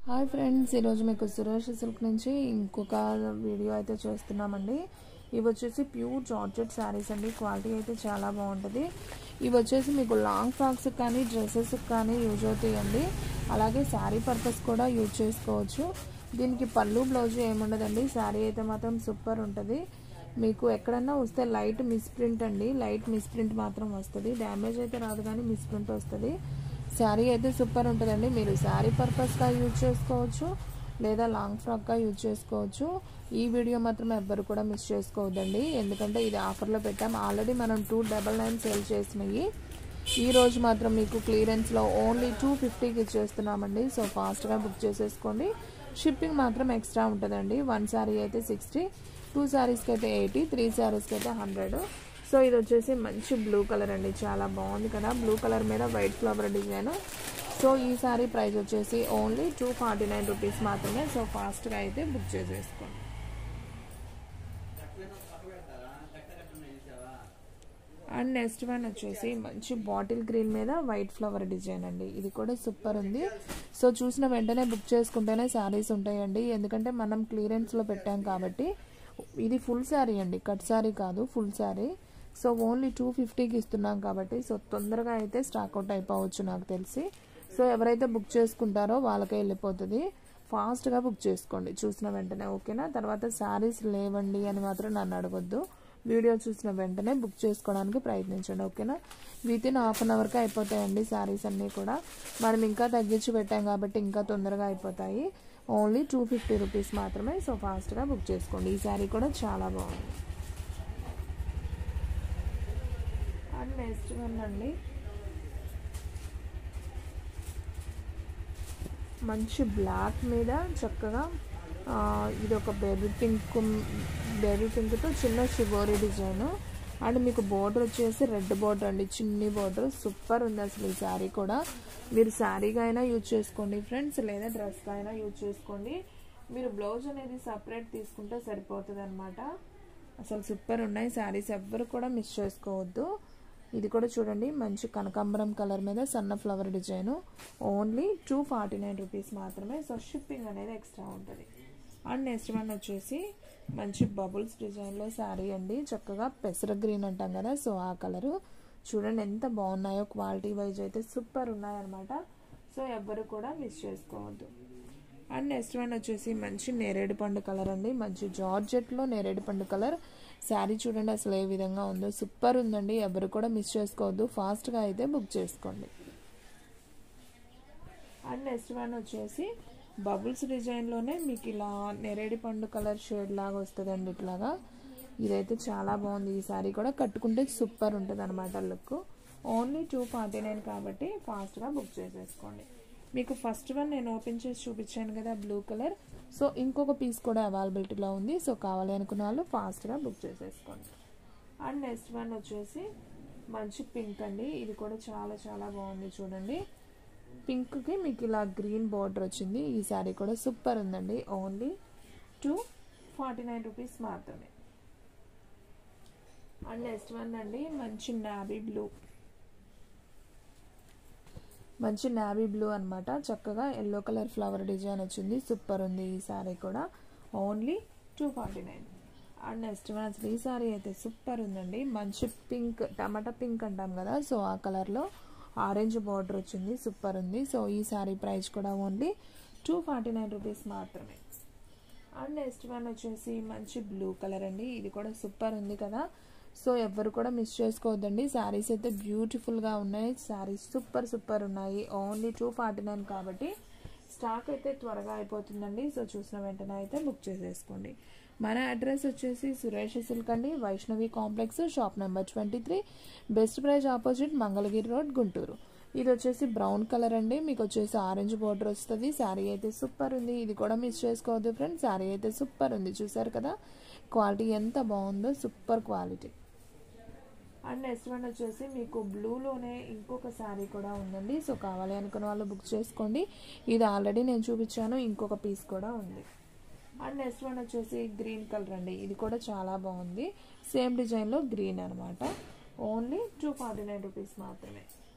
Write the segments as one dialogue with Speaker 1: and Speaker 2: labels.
Speaker 1: hi friends ఈరోజు మీకు Suresh silk నుంచి ఇంకొక వీడియో అయితే చేస్తున్నామండి ఇవి వచ్చేసి ప్యూర్ జార్జెట్ శారీస్ అండి క్వాలిటీ అయితే చాలా బాగుంటుంది ఇవి వచ్చేసి మీకు లాంగ్ ఫ్రాక్స్ కానీ డ్రెస్సెస్ కానీ యూజ్ అవుతాయండి అలాగే శారీ పర్పస్ కూడా యూజ్ చేసుకోవచ్చు దీనికి పళ్ళు బ్లౌజ్ ఏముండదండి శారీ అయితే మాత్రం సూపర్ ఉంటుంది మీకు ఎక్కడన్నా వస్తే లైట్ మిస్ప్రింట్ అండి లైట్ మిస్ప్రింట్ మాత్రం వస్తుంది డ్యామేజ్ అయితే రాదు కానీ మిస్ప్రింట్ వస్తుంది శారీ అయితే సూపర్ ఉంటుందండి మీరు శారీ పర్పస్గా యూజ్ చేసుకోవచ్చు లేదా లాంగ్ ఫ్రాక్గా యూజ్ చేసుకోవచ్చు ఈ వీడియో మాత్రం ఎవ్వరు కూడా మిస్ చేసుకోవద్దండి ఎందుకంటే ఇది ఆఫర్లో పెట్టాం ఆల్రెడీ మనం టూ డబల్ నైన్ సేల్ చేసినాయి ఈ రోజు మాత్రం మీకు క్లియరెన్స్లో ఓన్లీ టూ ఫిఫ్టీకి ఇచ్చేస్తున్నామండి సో ఫాస్ట్గా బుక్ చేసేసుకోండి షిప్పింగ్ మాత్రం ఎక్స్ట్రా ఉంటుందండి వన్ శారీ అయితే సిక్స్టీ టూ శారీస్కి అయితే ఎయిటీ త్రీ శారీస్కి అయితే హండ్రెడ్ సో ఇది వచ్చేసి మంచి బ్లూ కలర్ అండి చాలా బాగుంది కదా బ్లూ కలర్ మీద వైట్ ఫ్లవర్ డిజైన్ సో ఈ సారీ ప్రైస్ వచ్చేసి only two forty nine rupees మాత్రమే సో ఫాస్ట్గా అయితే బుక్ చేసేసుకోండి అండ్ నెక్స్ట్ వన్ వచ్చేసి మంచి బాటిల్ గ్రీన్ మీద వైట్ ఫ్లవర్ డిజైన్ అండి ఇది కూడా సూపర్ ఉంది సో చూసిన వెంటనే బుక్ చేసుకుంటేనే శారీస్ ఉంటాయండి ఎందుకంటే మనం క్లియరెన్స్లో పెట్టాం కాబట్టి ఇది ఫుల్ శారీ అండి కట్ శారీ కాదు full saree so only two ఫిఫ్టీకి ఇస్తున్నాం కాబట్టి సో తొందరగా అయితే స్టాక్అవుట్ అయిపోవచ్చు నాకు తెలిసి సో ఎవరైతే బుక్ చేసుకుంటారో వాళ్ళకే వెళ్ళిపోతుంది ఫాస్ట్గా బుక్ చేసుకోండి చూసిన వెంటనే ఓకేనా తర్వాత శారీస్ లేవండి అని మాత్రం నన్ను అడగొద్దు వీడియో చూసిన వెంటనే బుక్ చేసుకోవడానికి ప్రయత్నించండి ఓకేనా విత్ ఇన్ హాఫ్ అన్ అవర్కి అయిపోతాయండి శారీస్ అన్నీ కూడా మనం ఇంకా తగ్గించి పెట్టాం కాబట్టి ఇంకా తొందరగా అయిపోతాయి ఓన్లీ టూ ఫిఫ్టీ రూపీస్ మాత్రమే సో ఫాస్ట్గా బుక్ చేసుకోండి ఈ శారీ కూడా చాలా బాగుంది అండ్ నెక్స్ట్ వన్ అండి మంచి బ్లాక్ మీద చక్కగా ఇది ఒక బేబీ పింక్ బేబీ పింక్తో చిన్న షిబోరి డిజైన్ అండ్ మీకు బోర్డర్ వచ్చేసి రెడ్ బోర్డర్ అండి చిన్ని బోర్డర్ సూపర్ ఉంది అసలు ఈ శారీ కూడా మీరు శారీగా అయినా యూజ్ చేసుకోండి ఫ్రెండ్స్ లేదా డ్రెస్గా అయినా యూజ్ చేసుకోండి మీరు బ్లౌజ్ అనేది సపరేట్ తీసుకుంటే సరిపోతుంది అనమాట అసలు సూపర్ ఉన్నాయి శారీస్ ఎవ్వరు కూడా మిస్ చేసుకోవద్దు ఇది కూడా చూడండి మంచి కనకాంబరం కలర్ మీద సన్న flower design only two forty nine rupees మాత్రమే సో షిప్పింగ్ అనేది ఎక్స్ట్రా ఉంటుంది అండ్ నెక్స్ట్ వన్ వచ్చేసి మంచి బబుల్స్ డిజైన్లో శారీ అండి చక్కగా పెసర గ్రీన్ అంటాం కదా సో ఆ కలరు చూడండి ఎంత బాగున్నాయో క్వాలిటీ వైజ్ అయితే సూపర్ ఉన్నాయన్నమాట సో ఎవ్వరు కూడా మిస్ చేసుకోవద్దు అండ్ నెక్స్ట్ వన్ వచ్చేసి మంచి నేరేడు పండు కలర్ అండి మంచి జార్జెట్లో నేరేడు పండు కలర్ శారీ చూడండి అసలు ఏ విధంగా ఉందో సూపర్ ఉందండి ఎవరు కూడా మిస్ చేసుకోవద్దు ఫాస్ట్గా అయితే బుక్ చేసుకోండి అండ్ నెక్స్ట్ వన్ వచ్చేసి బబుల్స్ డిజైన్లోనే మీకు ఇలా నెరేడి పండు కలర్ షేడ్ లాగా వస్తుందండి ఇట్లాగా ఇదైతే చాలా బాగుంది ఈ శారీ కూడా కట్టుకుంటే సూపర్ ఉంటుంది అనమాట look only two forty nine కాబట్టి ఫాస్ట్గా బుక్ చేసేసుకోండి మీకు ఫస్ట్ వన్ నేను ఓపెన్ చేసి చూపించాను కదా బ్లూ కలర్ సో ఇంకొక పీస్ కూడా అవైలబిలిటీలో ఉంది సో కావాలి అనుకున్న వాళ్ళు ఫాస్ట్గా బుక్ చేసేసుకోండి అండ్ నెక్స్ట్ వన్ వచ్చేసి మంచి పింక్ అండి ఇది కూడా చాలా చాలా బాగుంది చూడండి పింక్కి మీకు ఇలా గ్రీన్ బార్డర్ వచ్చింది ఈ శారీ కూడా సూపర్ ఉందండి only two forty nine rupees మాత్రమే అండ్ నెక్స్ట్ వన్ అండి మంచి నావీ బ్లూ మంచి నావీ బ్లూ అనమాట చక్కగా ఎల్లో కలర్ ఫ్లవర్ డిజైన్ వచ్చింది సూపర్ ఉంది ఈ శారీ కూడా only two forty nine and next one అసలు ఈ శారీ అయితే సూపర్ ఉందండి మంచి పింక్ టమాటా పింక్ అంటాం కదా సో ఆ కలర్లో ఆరెంజ్ బార్డర్ వచ్చింది సూపర్ ఉంది సో ఈ శారీ ప్రైస్ కూడా only two forty nine rupees మాత్రమే అండ్ నెక్స్ట్ వన్ వచ్చేసి మంచి బ్లూ కలర్ అండి ఇది కూడా సూపర్ ఉంది కదా సో ఎవ్వరు కూడా మిస్ చేసుకోవద్దండి శారీస్ అయితే బ్యూటిఫుల్గా ఉన్నాయి శారీస్ సూపర్ సూపర్ ఉన్నాయి ఓన్లీ టూ ఫార్టీ నైన్ కాబట్టి స్టాక్ అయితే త్వరగా అయిపోతుందండి సో చూసిన వెంటనే అయితే బుక్ చేసేసుకోండి మన అడ్రస్ వచ్చేసి సురేష్ సిల్క్ అండి Vaishnavi complex shop number twenty three best price opposite Mangalagiri road Guntur ఇది వచ్చేసి బ్రౌన్ కలర్ అండి మీకు వచ్చేసి ఆరెంజ్ బార్డర్ వస్తుంది శారీ అయితే సూపర్ ఉంది ఇది కూడా మిస్ చేసుకోవద్దు ఫ్రెండ్స్ శారీ అయితే సూపర్ ఉంది చూసారు కదా క్వాలిటీ ఎంత బాగుందో super quality and next one వచ్చేసి మీకు బ్లూలోనే ఇంకొక శారీ కూడా ఉందండి సో కావాలి అనుకున్న వాళ్ళు బుక్ చేసుకోండి ఇది ఆల్రెడీ నేను చూపించాను ఇంకొక పీస్ కూడా ఉంది అండ్ నెక్స్ట్ వన్ వచ్చేసి గ్రీన్ కలర్ అండి ఇది కూడా చాలా బాగుంది సేమ్ డిజైన్లో గ్రీన్ అనమాట only two forty nine rupees మాత్రమే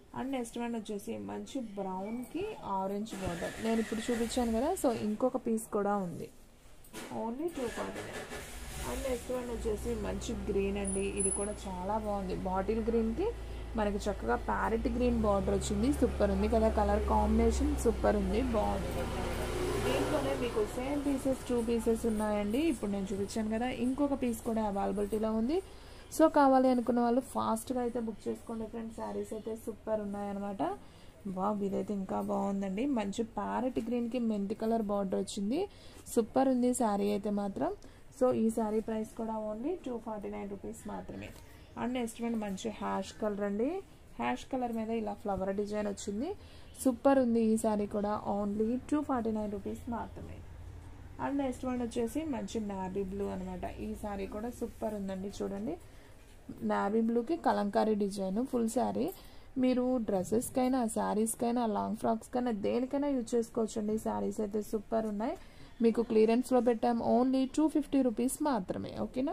Speaker 1: అండ్ నెక్స్ట్ వన్ వచ్చేసి మంచి బ్రౌన్కి ఆరెంజ్ బార్డర్ నేను ఇప్పుడు చూపించాను కదా సో ఇంకొక పీస్ కూడా ఉంది only two forty nine and next one వచ్చేసి మంచి గ్రీన్ అండి ఇది కూడా చాలా బాగుంది బాటిల్ గ్రీన్కి మనకి చక్కగా ప్యారెట్ గ్రీన్ బార్డర్ వచ్చింది సూపర్ ఉంది కదా కలర్ కాంబినేషన్ సూపర్ ఉంది బాగుంది దీంట్లోనే మీకు సేమ్ పీసెస్ టూ పీసెస్ ఉన్నాయండి ఇప్పుడు నేను చూపించాను కదా ఇంకొక పీస్ కూడా అవైలబిలిటీలో ఉంది సో కావాలి అనుకున్న వాళ్ళు ఫాస్ట్గా అయితే బుక్ చేసుకోండి ఫ్రెండ్స్ శారీస్ అయితే సూపర్ ఉన్నాయన్నమాట బాబు ఇదైతే ఇంకా బాగుందండి మంచి ప్యారెట్ గ్రీన్కి మెంతి కలర్ బార్డర్ వచ్చింది సూపర్ ఉంది శారీ అయితే మాత్రం సో ఈ శారీ ప్రైస్ కూడా only two forty nine rupees మాత్రమే అండ్ నెక్స్ట్ వన్ మంచి హ్యాష్ కలర్ అండి హ్యాష్ కలర్ మీద ఇలా ఫ్లవర్ డిజైన్ వచ్చింది సూపర్ ఉంది ఈ శారీ కూడా only two forty nine rupees మాత్రమే అండ్ నెక్స్ట్ వన్ వచ్చేసి మంచి నాబీ బ్లూ అనమాట ఈ శారీ కూడా సూపర్ ఉందండి చూడండి నాబీ బ్లూకి కలంకారీ డిజైన్ ఫుల్ శారీ మీరు డ్రెస్సెస్కైనా శారీస్కైనా లాంగ్ ఫ్రాక్స్కైనా దేనికైనా యూజ్ చేసుకోవచ్చండి శారీస్ అయితే సూపర్ ఉన్నాయి మీకు క్లియరెన్స్లో పెట్టాం ఓన్లీ టూ ఫిఫ్టీ రూపీస్ మాత్రమే ఓకేనా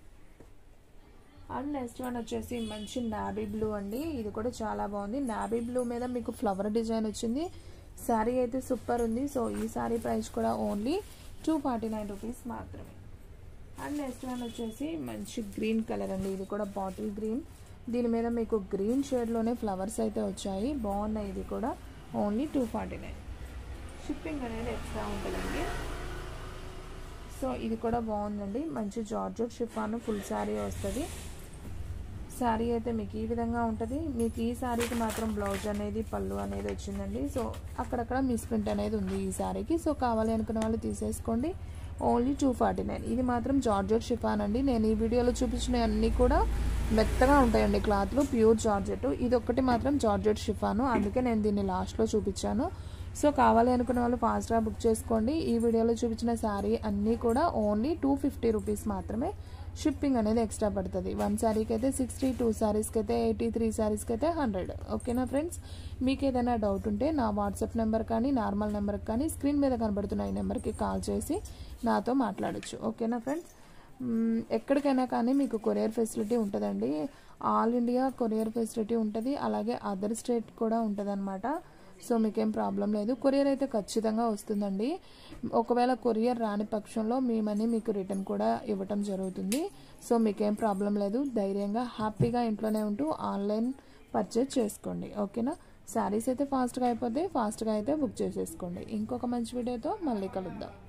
Speaker 1: అండ్ నెక్స్ట్ వన్ వచ్చేసి మంచి నాబీ బ్లూ అండి ఇది కూడా చాలా బాగుంది నాబీ బ్లూ మీద మీకు ఫ్లవర్ డిజైన్ వచ్చింది శారీ అయితే సూపర్ ఉంది సో ఈ శారీ ప్రైస్ కూడా only two forty nine rupees మాత్రమే అండ్ నెక్స్ట్ వన్ వచ్చేసి మంచి గ్రీన్ కలర్ అండి ఇది కూడా బాటిల్ గ్రీన్ దీని మీద మీకు గ్రీన్ షేడ్లోనే ఫ్లవర్స్ అయితే వచ్చాయి బాగున్నాయి ఇది కూడా only two forty nine shipping అనేది ఎక్స్ట్రా ఉంటుందండి సో ఇది కూడా బాగుందండి మంచి జార్జెట్ షిఫాన్ ఫుల్ శారీ వస్తుంది శారీ అయితే మీకు ఈ విధంగా ఉంటుంది మీకు ఈ శారీకి మాత్రం బ్లౌజ్ అనేది పళ్ళు అనేది వచ్చిందండి సో అక్కడక్కడ మిస్ప్రింట్ అనేది ఉంది ఈ శారీకి సో కావాలి అనుకున్న వాళ్ళు తీసేసుకోండి ఓన్లీ టూ ఫార్టీ నైన్ ఇది మాత్రం జార్జెట్ షిఫాన్ అండి నేను ఈ వీడియోలో చూపించిన అన్నీ కూడా మెత్తగా ఉంటాయండి క్లాత్లు ప్యూర్ జార్జెట్ ఇది ఒక్కటి మాత్రం జార్జెట్ షిఫాను అందుకే నేను దీన్ని లాస్ట్లో చూపించాను సో కావాలి అనుకున్న వాళ్ళు ఫాస్ట్గా బుక్ చేసుకోండి ఈ వీడియోలో చూపించిన శారీ అన్నీ కూడా ఓన్లీ టూ ఫిఫ్టీ రూపీస్ మాత్రమే షిప్పింగ్ అనేది ఎక్స్ట్రా పడుతుంది వన్ శారీకి అయితే సిక్స్టీ టూ శారీస్కి అయితే ఎయిటీ త్రీ శారీస్కి అయితే హండ్రెడ్ ఓకేనా ఫ్రెండ్స్ మీకు ఏదైనా డౌట్ ఉంటే నా వాట్సాప్ నెంబర్ కానీ నార్మల్ నెంబర్కి కానీ స్క్రీన్ మీద కనబడుతున్న ఈ నెంబర్కి కాల్ చేసి నాతో మాట్లాడచ్చు ఓకేనా ఫ్రెండ్స్ ఎక్కడికైనా కానీ మీకు కొరియర్ ఫెసిలిటీ ఉంటుందండి ఆల్ ఇండియా కొరియర్ ఫెసిలిటీ ఉంటుంది అలాగే అదర్ స్టేట్ కూడా ఉంటుంది సో మీకేం ప్రాబ్లం లేదు కొరియర్ అయితే ఖచ్చితంగా వస్తుందండి ఒకవేళ కొరియర్ రాని పక్షంలో మీ మనీ మీకు రిటర్న్ కూడా ఇవ్వటం జరుగుతుంది సో మీకేం ప్రాబ్లం లేదు ధైర్యంగా హ్యాపీగా ఇంట్లోనే ఉంటూ ఆన్లైన్ పర్చేజ్ చేసుకోండి ఓకేనా శారీస్ అయితే ఫాస్ట్గా అయిపోతే ఫాస్ట్గా అయితే బుక్ చేసేసుకోండి ఇంకొక మంచి వీడియోతో మళ్ళీ కలుద్దాం